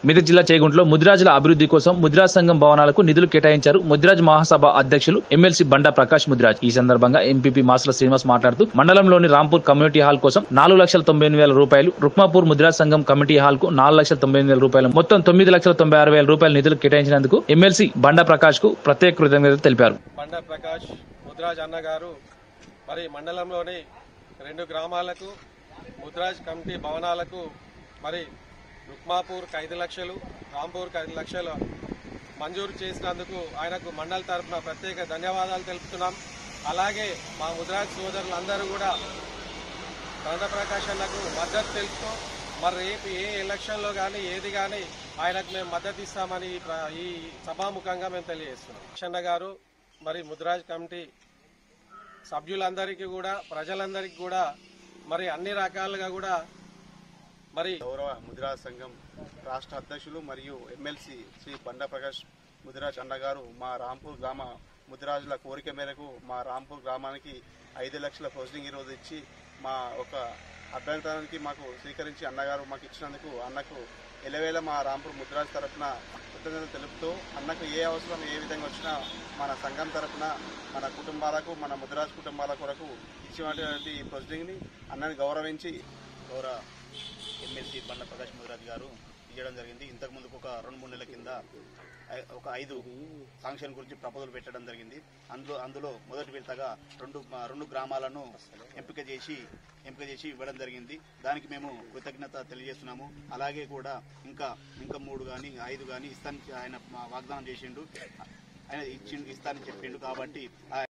మెదక్ జిల్లా చేగుంట్లో ముదిరాజుల అభివృద్ధి కోసం ముదిరాజ్ సంఘం భవనాలకు నిధులు కేటాయించారు ముదిరాజ్ మహాసభ అధ్యక్షులు ఎమ్మెల్సీ బండా ప్రకాష్ ముదిరాజ్ ఈ సందర్భంగా ఎంపీపీ మాసుల శ్రీనివాస్ మాట్లాడుతూ మండలంలోని రాంపూర్ కమ్యూనిటీ హాల్ కోసం నాలుగు లక్షల తొంభై ఎనిమిది వేల రూపాయలు రుక్మాపూర్ ముదిరాజ్ సంఘం కమిటీ హాల్ కు నాలుగు లక్షల తొంభై ఎనిమిది వేల రూపాయలు మొత్తం తొమ్మిది లక్షల తొంభై ఆరు వేల రూపాయల నిధులు కేటాయించినందుకు ఎమ్మెల్సీ బండా ప్రకాష్ కు ప్రత్యేక కృతజ్ఞతలు తెలిపారు బండ ప్రకాష్ ముద్రాజ్ అన్న గారు మరి మండలంలోని రెండు గ్రామాలకు ముద్రాజ్ కమిటీ భవనాలకు మరి రుక్మాపూర్కి ఐదు లక్షలు రాంపూర్కి ఐదు లక్షలు మంజూరు చేసినందుకు ఆయనకు మండల తరఫున ప్రత్యేక ధన్యవాదాలు తెలుపుతున్నాం అలాగే మా ముద్రాజ్ సోదరులందరూ కూడా బండ ప్రకాష్ అన్నకు మద్దతు తెలుపుతూ మరి రేపు ఏ ఎలక్షన్లో కానీ ఏది కానీ ఆయనకు మేము మద్దతు ఇస్తామని ఈ ప్ర- ఈ సభాముఖంగా మేము తెలియజేస్తున్నాం కృష్ణ గారు మరి ముద్రాజ్ కమిటీ సభ్యులందరికీ కూడా ప్రజలందరికీ కూడా మరి అన్ని రకాలుగా కూడా మరి గౌరవ ముదిరాజ్ సంఘం రాష్ట్ర అధ్యక్షులు మరియు ఎమ్మెల్సీ శ్రీ బండా ప్రకాష్ ముదిరాజ్ అన్నగారు మా రాంపూర్ గ్రామ ముదిరాజుల కోరిక మేరకు మా రాంపూర్ గ్రామానికి ఐదు లక్షల ప్రొసీడింగ్ ఈరోజు ఇచ్చి మా ఒక అభ్యంతరానికి మాకు స్వీకరించి అన్నగారు మాకు ఇచ్చినందుకు అన్నకు ఎలవేళ మా రాంపూర్ ముద్రాజ్ తరఫున కృతజ్ఞతలు తెలుపుతూ అన్నకు ఏ అవసరం ఏ విధంగా వచ్చినా మన సంఘం తరఫున మన కుటుంబాలకు మన ముద్రాజ్ కుటుంబాల కొరకు ఇచ్చినటువంటి ప్రొసీడింగ్ని అన్నని గౌరవించి గౌరవ ఎమ్మెల్సీ బండ ప్రకాష్ ముదిరాజ్ గారు ఇవ్వడం జరిగింది ఇంతకు ముందుకు ఒక రెండు మూడు నెలల కింద ఐ- ఒక ఐదు ఫంక్షన్ గురించి ప్రపోజల్ పెట్టడం జరిగింది అందులో అందులో మొదటి విడతగా రెండు ఆ, రెండు గ్రామాలను ఎంపిక చేసి ఎంపిక చేసి ఇవ్వడం జరిగింది దానికి మేము కృతజ్ఞత తెలియజేస్తున్నాము అలాగే కూడా ఇంకా ఇంకా మూడు కానీ ఐదు కానీ ఇస్తాను ఆయన మా వాగ్దానం చేసిండు ఆయన ఇచ్చి ఇస్తానని చెప్పిండు కాబట్టి ఆ